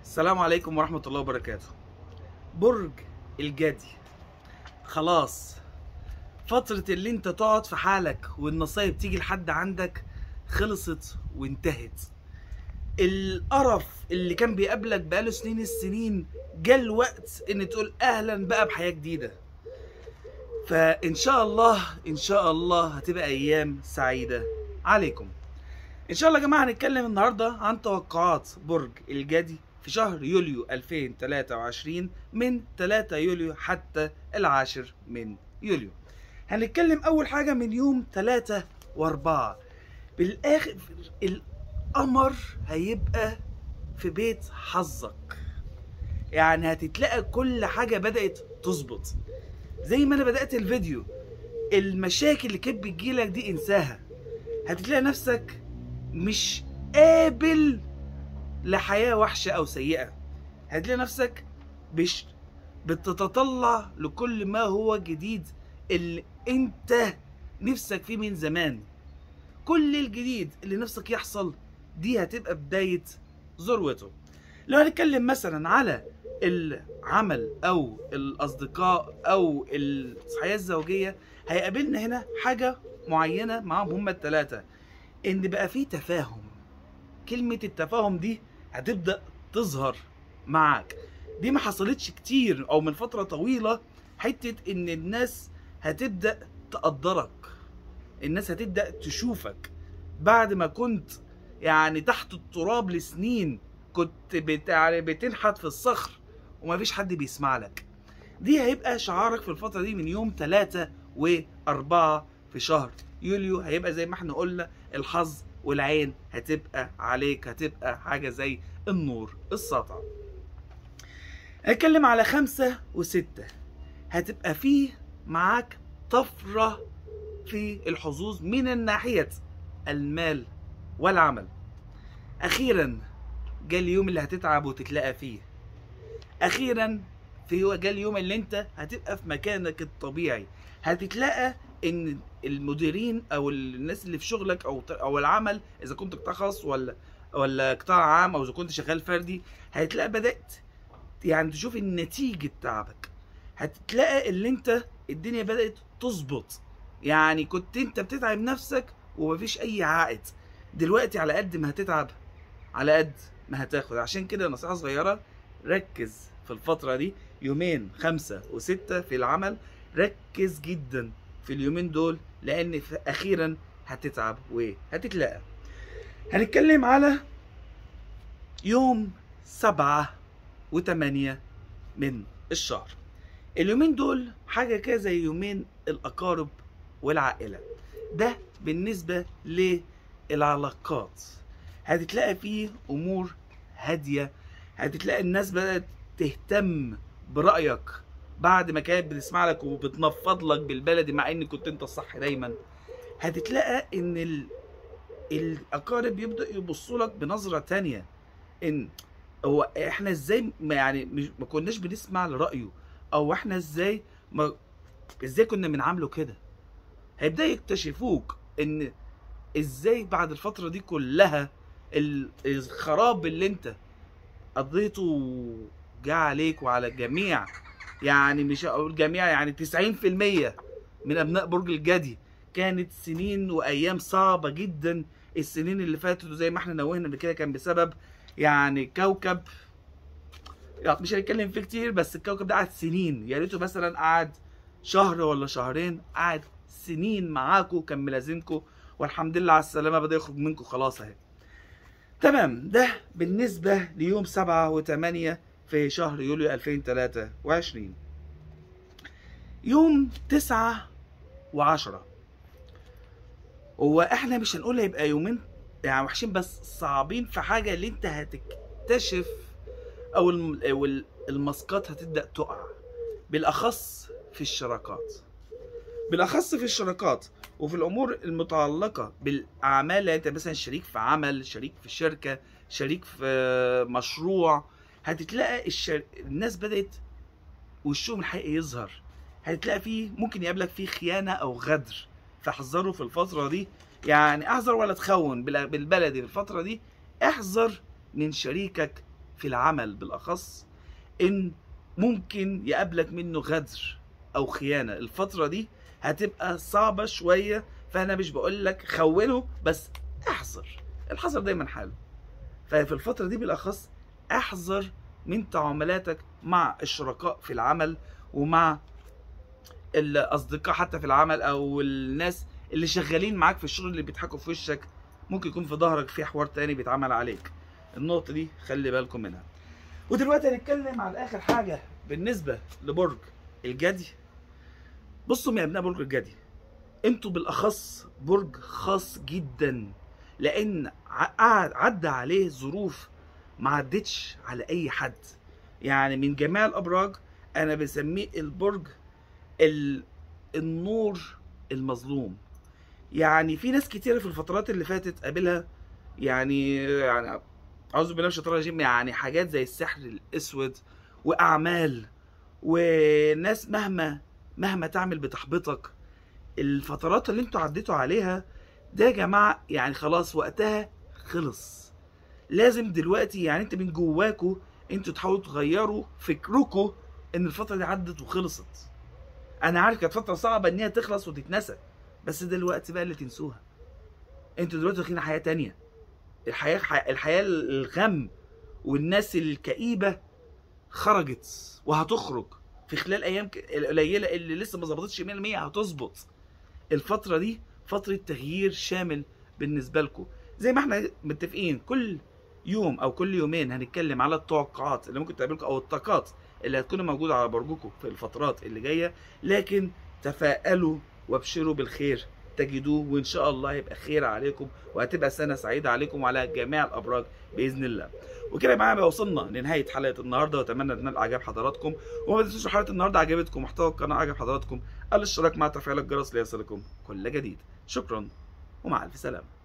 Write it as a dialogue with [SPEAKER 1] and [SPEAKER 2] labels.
[SPEAKER 1] السلام عليكم ورحمة الله وبركاته برج الجدي خلاص فترة اللي انت تقعد في حالك والنصايب تيجي لحد عندك خلصت وانتهت القرف اللي كان بيقابلك بقاله سنين السنين جه الوقت ان تقول اهلا بقى بحياة جديدة فان شاء الله ان شاء الله هتبقى ايام سعيدة عليكم ان شاء الله يا جماعة هنتكلم النهاردة عن توقعات برج الجدي في شهر يوليو 2023 من 3 يوليو حتى العاشر من يوليو هنتكلم اول حاجة من يوم 3 و4 بالاخر القمر هيبقى في بيت حظك يعني هتتلاقى كل حاجة بدأت تظبط زي ما انا بدأت الفيديو المشاكل اللي كانت بتجيلك دي انساها هتلاقي نفسك مش قابل لحياة وحشة أو سيئة هتلاقي نفسك مش بتتطلع لكل ما هو جديد اللي انت نفسك فيه من زمان كل الجديد اللي نفسك يحصل دي هتبقى بداية ذروته لو هنتكلم مثلا على العمل او الاصدقاء او الحياة الزوجية هيقابلنا هنا حاجة معينة معاهم هما التلاتة ان بقى في تفاهم كلمة التفاهم دي هتبدأ تظهر معاك دي ما حصلتش كتير او من فترة طويلة حتة ان الناس هتبدأ تقدرك الناس هتبدأ تشوفك بعد ما كنت يعني تحت التراب لسنين كنت بتاع بتنحت في الصخر ومفيش حد بيسمع لك دي هيبقى شعارك في الفترة دي من يوم 3 و4 في شهر يوليو هيبقى زي ما احنا قلنا الحظ والعين هتبقى عليك هتبقى حاجة زي النور الساطع هنتكلم على خمسة وستة هتبقى فيه معاك طفرة في الحظوظ من الناحية المال والعمل أخيرا جاء اليوم اللي هتتعب وتتلاقى فيه أخيرا في هو جاء اليوم اللي انت هتبقى في مكانك الطبيعي هتتلاقى ان المديرين او الناس اللي في شغلك او او العمل اذا كنت قطاع خاص ولا ولا قطاع عام او اذا كنت شغال فردي هتلاقي بدات يعني تشوف النتيجه تعبك هتلاقي اللي انت الدنيا بدات تظبط يعني كنت انت بتتعب نفسك ومفيش اي عائد دلوقتي على قد ما هتتعب على قد ما هتاخد عشان كده نصيحه صغيره ركز في الفتره دي يومين خمسة وستة في العمل ركز جدا في اليومين دول لان اخيرا هتتعب وهتتلاقى هنتكلم على يوم سبعة وثمانية من الشهر اليومين دول حاجة كده زي يومين الأقارب والعائلة ده بالنسبة للعلاقات هتتلاقى فيه أمور هادية هتتلاقي الناس بدأت تهتم برأيك بعد ما كانت بتسمع لك وبتنفض لك بالبلدي مع ان كنت انت الصح دايما هتتلاقى ان ال... الاقارب يبدا يبصوا لك بنظره تانية ان هو احنا ازاي ما يعني مش ما كناش بنسمع لرايه او احنا ازاي ما ازاي كنا بنعامله كده هيبدا يكتشفوك ان ازاي بعد الفتره دي كلها الخراب اللي انت قضيته جه عليك وعلى الجميع يعني مش هقول جميع يعني 90% من ابناء برج الجدي كانت سنين وايام صعبه جدا السنين اللي فاتت زي ما احنا نوهنا كده كان بسبب يعني كوكب يعني مش هنتكلم فيه كتير بس الكوكب ده قعد سنين يا ريته مثلا قعد شهر ولا شهرين قعد سنين معاكم كان ملازمكم والحمد لله على السلامه بدا يخرج منكم خلاص اهي تمام ده بالنسبه ليوم سبعة وثمانية في شهر يوليو 2023 يوم تسعة وعشرة هو احنا مش هنقول هيبقى يومين يعني وحشين بس صعبين في حاجة اللي انت هتكتشف او الماسكات هتبدأ تقع بالاخص في الشراكات بالاخص في الشراكات وفي الامور المتعلقة بالاعمال اللي انت مثلا شريك في عمل شريك في شركة شريك في مشروع هتتلاقى الشر... الناس بدأت وشهم الحقيقي يظهر هتلاقي فيه ممكن يقابلك فيه خيانة أو غدر فاحذروا في الفترة دي يعني احذر ولا تخون بالبلدي في الفترة دي احذر من شريكك في العمل بالاخص ان ممكن يقابلك منه غدر او خيانه الفتره دي هتبقى صعبه شويه فانا مش بقول لك خونه بس احذر الحذر دايما حاله ففي الفتره دي بالاخص احذر من تعاملاتك مع الشركاء في العمل ومع الاصدقاء حتى في العمل او الناس اللي شغالين معاك في الشغل اللي بيضحكوا في وشك ممكن يكون في ظهرك في حوار تاني بيتعمل عليك النقطه دي خلي بالكم منها ودلوقتي هنتكلم على اخر حاجه بالنسبه لبرج الجدي بصوا يا ابناء برج الجدي انتوا بالاخص برج خاص جدا لان قعد عدى عليه ظروف ما عدتش على اي حد يعني من جميع الابراج انا بسميه البرج ال... النور المظلوم يعني في ناس كتيرة في الفترات اللي فاتت قابلها يعني يعني اعوذ بالله من الشيطان الرجيم يعني حاجات زي السحر الاسود واعمال وناس مهما مهما تعمل بتحبطك الفترات اللي انتوا عديتوا عليها ده يا جماعه يعني خلاص وقتها خلص لازم دلوقتي يعني انت من جواكوا انتوا تحاولوا تغيروا فكركم ان الفتره دي عدت وخلصت انا عارف كانت فتره صعبه ان هي تخلص وتتنسى بس دلوقتي بقى اللي تنسوها انتوا دلوقتي داخلين حياه تانية الحياه الحياه الغم والناس الكئيبه خرجت وهتخرج في خلال ايام القليله اللي لسه ما ظبطتش 100% هتظبط الفتره دي فتره تغيير شامل بالنسبه لكم زي ما احنا متفقين كل يوم او كل يومين هنتكلم على التوقعات اللي ممكن تقابلكم او الطاقات اللي هتكون موجوده على برجكم في الفترات اللي جايه لكن تفائلوا وابشروا بالخير تجدوه وان شاء الله هيبقى خير عليكم وهتبقى سنه سعيده عليكم وعلى جميع الابراج باذن الله وكده معايا بقى وصلنا لنهايه حلقه النهارده واتمنى ان اعجاب حضراتكم وما تنسوش حلقه النهارده عجبتكم محتوى القناه عجب حضراتكم الاشتراك مع تفعيل الجرس ليصلكم كل جديد شكرا ومع الف سلامه